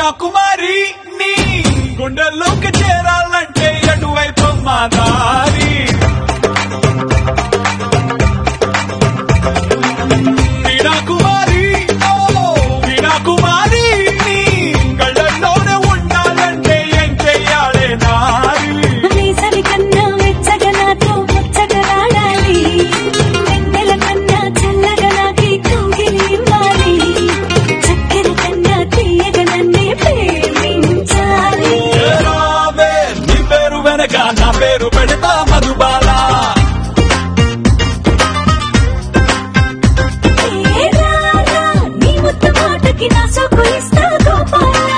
కన్యాకుమారి నీ గుండెల్లోకి చేరాలంటే ఎటువైపు మా దారి వీణాకుమారి ఓ వీణాకుమారి నీ కళ్ళల్లోనే ఉండాలంటే ఏం చెయ్యాలే నారి వేసవి కన్నా వెచ్చగా నాతో ముచ్చటలాడాలి వెన్నెల కన్నా చల్లగా నాకి కౌగిలి ఇవ్వాలి చక్కెర కన్నా తీయగా నన్నే ప్రేమించాలి రావే నీ పేరు వెనక నా పేరు పెడతా మధుబాల ఏ రారా, నీ ముద్దు మాటకి నా సొక్కు ఇస్తా గోపాలా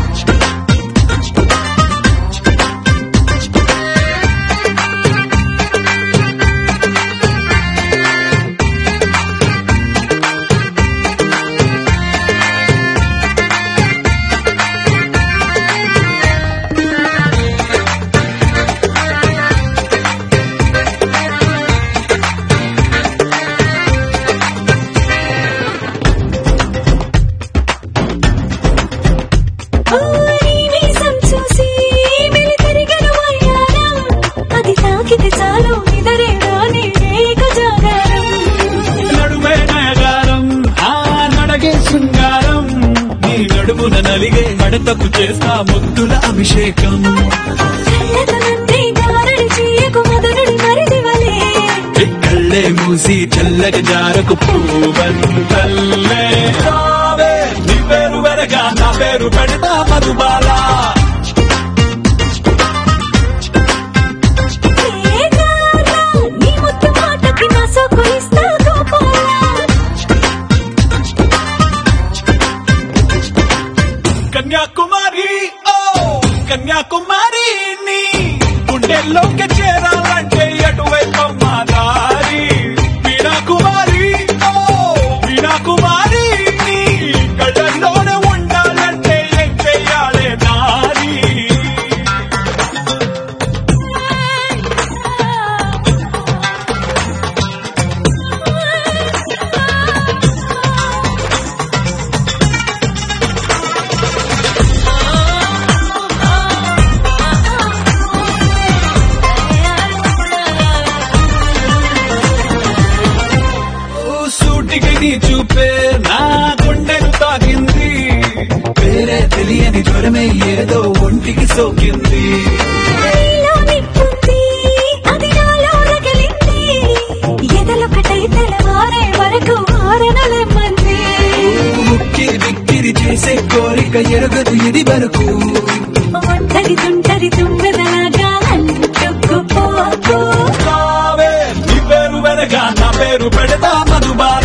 ఓ నీ మీసం చూసి వెలితిరిగెను వయ్యారం. అది తాకితే చాలు నిదరే రాని రేగ జాగారం నడుమే నయగారం ఆ నడగే శృంగారం నీ నడుమున నలిగే మడతకు చేస్తా ముద్దుల అభిషేకం చల్లదనంతే గారడి చీయకు మదనుడి మరిదివలే కళ్ళే మూసి చల్లగా జారకు పూవంతల్లే రావే నీ పేరు వెనక నా పేరు పెడతా మధుబాల ఏ రారా, నీ ముద్దు మాటకి నా సొక్కు ఇస్తా గోపాలా కన్యాకుమారి ఓ కన్యాకుమారి నీ గుండెల్లోకి చేరాలంటే ఎటువైపు మా దారి వీణాకుమారి ఓ వీణాకుమారి నీ కళ్ళల్లోనే ఉండాలంటే ఏం చెయ్యాలే నారి ఓ సూటికి నీ చూపే నా గుండెను తాకింది వేరే తెలియని జ్వరమే ఏదో ఒంటికి సోకింది నీలో నిప్పుంది, అది నాలో రగిలింది. ఎదలొకటై తెల్లవారే వరకు ఆరనలెమ్మంది. ముక్కిరి బిక్కిరి చేసే కోరిక ఎరగదు ఇది వరకు ఒంటరి తుంటరి తుమ్మెదలాగా అంటుకుపోకు. రావే నీ పేరు వెనక నా పేరు పెడతా మధుబాల